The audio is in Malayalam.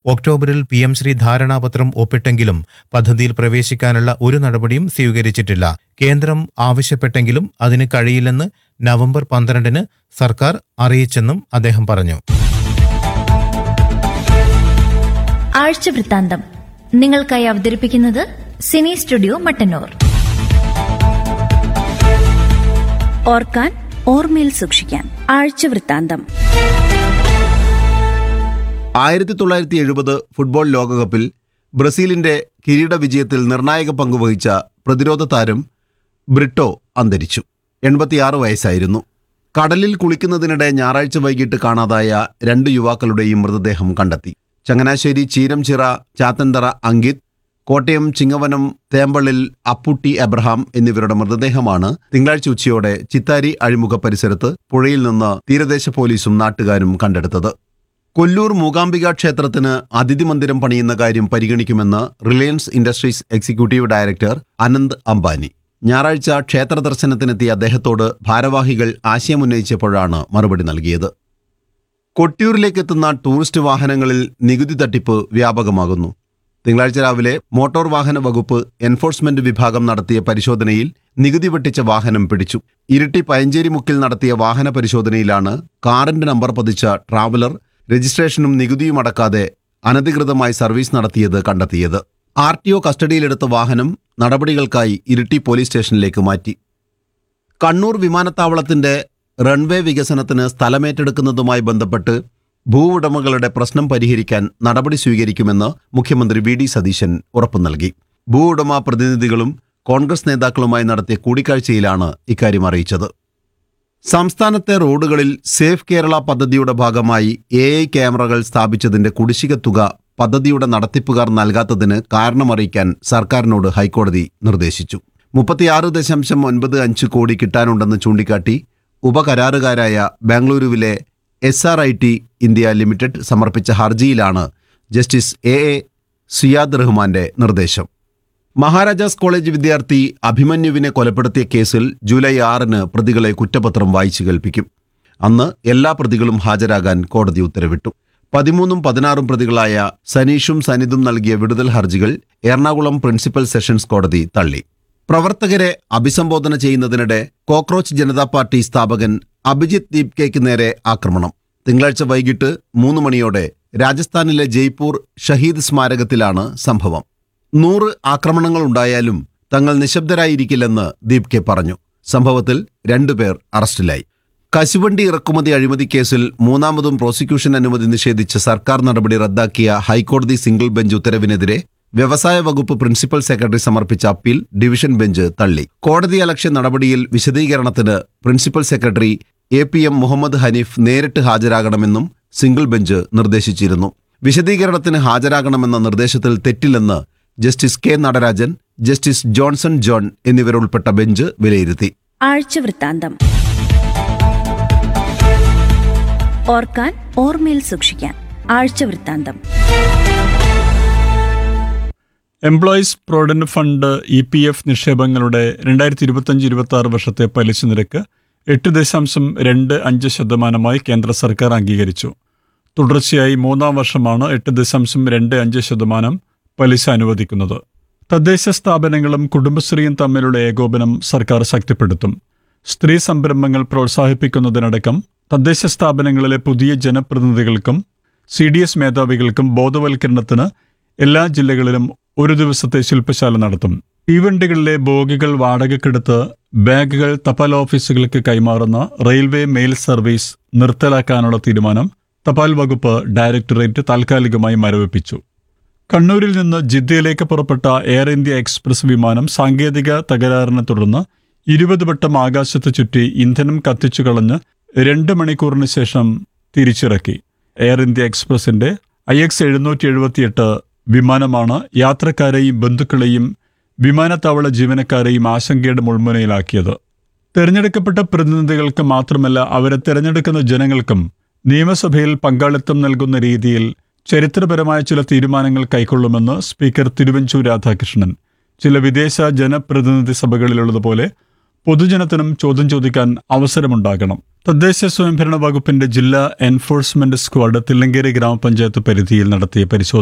ഒക്ടോബറിൽ പി എം ശ്രീ ധാരണാപത്രം ഒപ്പിട്ടെങ്കിലും പദ്ധതിയിൽ പ്രവേശിക്കാനുള്ള ഒരു നടപടിയും സ്വീകരിച്ചിട്ടില്ല കേന്ദ്രം ആവശ്യപ്പെട്ടെങ്കിലും അതിന് കഴിയില്ലെന്ന് നവംബർ പന്ത്രണ്ടിന് സർക്കാർ അറിയിച്ചെന്നും അദ്ദേഹം പറഞ്ഞു ആഴ്ച വൃത്താന്തം നിങ്ങൾക്കായി അവതരിപ്പിക്കുന്നത് സിനി സ്റ്റുഡിയോ മട്ടന്നൂർ ഓർക്കാൻ ഓർമ്മയിൽ സൂക്ഷിക്കാൻ ആഴ്ച വൃത്താന്തം ആയിരത്തി തൊള്ളായിരത്തി എഴുപത് ഫുട്ബോൾ ലോകകപ്പിൽ ബ്രസീലിന്റെ കിരീട വിജയത്തിൽ നിർണായക പങ്കുവഹിച്ച പ്രതിരോധ താരം ബ്രിട്ടോ അന്തരിച്ചു എൺപത്തിയാറ് വയസ്സായിരുന്നു കടലിൽ കുളിക്കുന്നതിനിടെ ഞായറാഴ്ച വൈകിട്ട് കാണാതായ രണ്ട് യുവാക്കളുടെയും മൃതദേഹം കണ്ടെത്തി ചങ്ങനാശ്ശേരി ചീരംചിറ ചാത്തന്തറ അങ്കിത് കോട്ടയം ചിങ്ങവനം തേമ്പള്ളിൽ അപ്പുട്ടി എബ്രഹാം എന്നിവരുടെ മൃതദേഹമാണ് തിങ്കളാഴ്ച ഉച്ചയോടെ ചിത്താരി അഴിമുഖ പരിസരത്ത് പുഴയിൽ നിന്ന് തീരദേശ പോലീസും നാട്ടുകാരും കണ്ടെടുത്തത് കൊല്ലൂർ മൂകാംബിക ക്ഷേത്രത്തിന് അതിഥി മന്ദിരം പണിയുന്ന കാര്യം പരിഗണിക്കുമെന്ന് Reliance Industries executive director Anant Ambani ഞായറാഴ്ച ക്ഷേത്ര ദർശനത്തിനെത്തിയ അദ്ദേഹത്തോട് ഭാരവാഹികൾ ആശയമുന്നയിച്ചപ്പോഴാണ് മറുപടി നൽകിയത് കൊട്ടിയൂരിലേക്ക് എത്തുന്ന ടൂറിസ്റ്റ് വാഹനങ്ങളിൽ നികുതി തട്ടിപ്പ് വ്യാപകമാകുന്നു തിങ്കളാഴ്ച രാവിലെ മോട്ടോർ വാഹന വകുപ്പ് എൻഫോഴ്സ്മെന്റ് വിഭാഗം നടത്തിയ പരിശോധനയിൽ നികുതി വെട്ടിച്ച വാഹനം പിടിച്ചു ഇരിട്ടി പയഞ്ചേരി മുക്കിൽ നടത്തിയ വാഹന പരിശോധനയിലാണ് കാറിന്റെ നമ്പർ പതിച്ച ട്രാവലർ രജിസ്ട്രേഷനും നികുതിയും അടക്കാതെ അനധികൃതമായി സർവീസ് നടത്തിയത് കണ്ടെത്തിയത് ആർ ടി ഒ കസ്റ്റഡിയിലെടുത്ത വാഹനം നടപടികൾക്കായി ഇരിട്ടി പോലീസ് സ്റ്റേഷനിലേക്ക് മാറ്റി കണ്ണൂർ വിമാനത്താവളത്തിന്റെ റൺവേ വികസനത്തിന് സ്ഥലമേറ്റെടുക്കുന്നതുമായി ബന്ധപ്പെട്ട് ഭൂവുടമകളുടെ പ്രശ്നം പരിഹരിക്കാൻ നടപടി സ്വീകരിക്കുമെന്ന് മുഖ്യമന്ത്രി വി ഡി സതീശൻ ഉറപ്പു നൽകി ഭൂവുടമ പ്രതിനിധികളും കോൺഗ്രസ് നേതാക്കളുമായി നടത്തിയ കൂടിക്കാഴ്ചയിലാണ് ഇക്കാര്യം അറിയിച്ചത് സംസ്ഥാനത്തെ റോഡുകളിൽ സേഫ് കേരള പദ്ധതിയുടെ ഭാഗമായി എ ഐ ക്യാമറകൾ സ്ഥാപിച്ചതിന്റെ കുടിശ്ശിക തുക പദ്ധതിയുടെ നടത്തിപ്പുകാർ നൽകാത്തതിന് കാരണമറിയിക്കാൻ സർക്കാരിനോട് ഹൈക്കോടതി നിർദ്ദേശിച്ചു മുപ്പത്തിയാറ് ദശാംശം ഒൻപത് അഞ്ച് കോടി കിട്ടാനുണ്ടെന്ന് ചൂണ്ടിക്കാട്ടി ഉപകരാറുകാരായ ബാംഗ്ലൂരുവിലെ S R I T India limited സമർപ്പിച്ച ഹർജിയിലാണ് ജസ്റ്റിസ് എ എ സിയാദ് റഹ്മാന്റെ നിർദ്ദേശം മഹാരാജാസ് കോളേജ് വിദ്യാർത്ഥി അഭിമന്യുവിനെ കൊലപ്പെടുത്തിയ കേസിൽ ജൂലൈ ആറിന് പ്രതികളെ കുറ്റപത്രം വായിച്ചു കേൾപ്പിക്കും അന്ന് എല്ലാ പ്രതികളും ഹാജരാകാൻ കോടതി ഉത്തരവിട്ടു പതിമൂന്നും പതിനാറും പ്രതികളായ സനീഷും സനിതും നൽകിയ വിടുതൽ ഹർജികൾ എറണാകുളം പ്രിൻസിപ്പൽ സെഷൻസ് കോടതി തള്ളി പ്രവർത്തകരെ അഭിസംബോധന ചെയ്യുന്നതിനിടെ കോക്രോച്ച് ജനതാ പാർട്ടി സ്ഥാപകൻ അഭിജിത്ത് ദീപ്കയ്ക്ക് നേരെ ആക്രമണം തിങ്കളാഴ്ച വൈകിട്ട് മൂന്ന് മണിയോടെ രാജസ്ഥാനിലെ ജയ്പൂർ ഷഹീദ് സ്മാരകത്തിലാണ് സംഭവം നൂറ് ആക്രമണങ്ങൾ ഉണ്ടായാലും തങ്ങൾ നിശബ്ദരായിരിക്കില്ലെന്ന് ദീപ്കെ പറഞ്ഞു സംഭവത്തിൽ രണ്ടുപേർ അറസ്റ്റിലായി കശുവണ്ടി ഇറക്കുമതി അഴിമതി കേസിൽ മൂന്നാമതും പ്രോസിക്യൂഷൻ അനുമതി നിഷേധിച്ച സർക്കാർ നടപടി റദ്ദാക്കിയ ഹൈക്കോടതി സിംഗിൾ ബെഞ്ച് ഉത്തരവിനെതിരെ വ്യവസായ വകുപ്പ് പ്രിൻസിപ്പൽ സെക്രട്ടറി സമർപ്പിച്ച അപ്പീൽ ഡിവിഷൻ ബെഞ്ച് തള്ളി കോടതി അലക്ഷ്യ നടപടിയിൽ വിശദീകരണത്തിന് principal secretary A P M Muhammad Hanif നേരിട്ട് ഹാജരാകണമെന്നും സിംഗിൾ ബെഞ്ച് നിർദ്ദേശിച്ചിരുന്നു വിശദീകരണത്തിന് ഹാജരാകണമെന്ന നിർദ്ദേശത്തിൽ തെറ്റില്ലെന്ന് justice K Natarajan justice Johnson John എന്നിവരുൾപ്പെട്ട ബെഞ്ച് വിലയിരുത്തി ആഴ്ച വൃത്താന്തം ഓർക്കാൻ ഓർമ്മയിൽ സൂക്ഷിക്കാൻ ആഴ്ച വൃത്താന്തം employees provident fund E P F നിക്ഷേപങ്ങളുടെ രണ്ടായിരത്തി ഇരുപത്തഞ്ച് ഇരുപത്തി ആറ് വർഷത്തെ പലിശ നിരക്ക് എട്ട് ദശാംശം രണ്ട് അഞ്ച് ശതമാനമായി കേന്ദ്ര സർക്കാർ അംഗീകരിച്ചു തുടർച്ചയായി മൂന്നാം വർഷമാണ് എട്ട് ദശാംശം രണ്ട് അഞ്ച് ശതമാനം പലിശ അനുവദിക്കുന്നത് തദ്ദേശ സ്ഥാപനങ്ങളും കുടുംബശ്രീയും തമ്മിലുള്ള ഏകോപനം സർക്കാർ ശക്തിപ്പെടുത്തും സ്ത്രീ സംരംഭങ്ങൾ പ്രോത്സാഹിപ്പിക്കുന്നതിനടക്കം തദ്ദേശ സ്ഥാപനങ്ങളിലെ പുതിയ ജനപ്രതിനിധികൾക്കും സി ഡി എസ് മേധാവികൾക്കും ബോധവൽക്കരണത്തിന് എല്ലാ ജില്ലകളിലും ഒരു ദിവസത്തെ ശില്പശാല നടത്തും തീവണ്ടികളിലെ ബോഗികൾ വാടകയ്ക്കെടുത്ത് ബാഗുകൾ തപാൽ ഓഫീസുകൾക്ക് കൈമാറുന്ന റെയിൽവേ മെയിൽ സർവീസ് നിർത്തലാക്കാനുള്ള തീരുമാനം തപാൽ വകുപ്പ് ഡയറക്ടറേറ്റ് താൽക്കാലികമായി മരവിപ്പിച്ചു കണ്ണൂരിൽ നിന്ന് ജിദ്ദയിലേക്ക് പുറപ്പെട്ട എയർ ഇന്ത്യ എക്സ്പ്രസ് വിമാനം സാങ്കേതിക തകരാറിനെ തുടർന്ന് ഇരുപത് വട്ടം ആകാശത്ത് ചുറ്റി ഇന്ധനം കത്തിച്ചു കളഞ്ഞ് രണ്ട് മണിക്കൂറിന് ശേഷം തിരിച്ചിറക്കി എയർ ഇന്ത്യ എക്സ്പ്രസിന്റെ ഐ എക്സ് എഴുന്നൂറ്റി എഴുപത്തിയെട്ട് വിമാനമാണ് യാത്രക്കാരെയും ബന്ധുക്കളെയും വിമാനത്താവള ജീവനക്കാരെയും ആശങ്കയുടെ മുൾമുനയിലാക്കിയത് തെരഞ്ഞെടുക്കപ്പെട്ട പ്രതിനിധികൾക്ക് മാത്രമല്ല അവരെ തെരഞ്ഞെടുക്കുന്ന ജനങ്ങൾക്കും നിയമസഭയിൽ പങ്കാളിത്തം നൽകുന്ന രീതിയിൽ ചരിത്രപരമായ ചില തീരുമാനങ്ങൾ കൈക്കൊള്ളുമെന്ന് സ്പീക്കർ തിരുവഞ്ചൂർ രാധാകൃഷ്ണൻ ചില വിദേശ ജനപ്രതിനിധി സഭകളിലുള്ളതുപോലെ പൊതുജനത്തിനും ചോദ്യം ചോദിക്കാൻ അവസരമുണ്ടാകണം തദ്ദേശ സ്വയംഭരണ വകുപ്പിന്റെ ജില്ലാ എൻഫോഴ്സ്മെന്റ് സ്ക്വാഡ് തില്ലങ്കേരി ഗ്രാമപഞ്ചായത്ത് പരിധിയിൽ നടത്തിയ പരിശോധന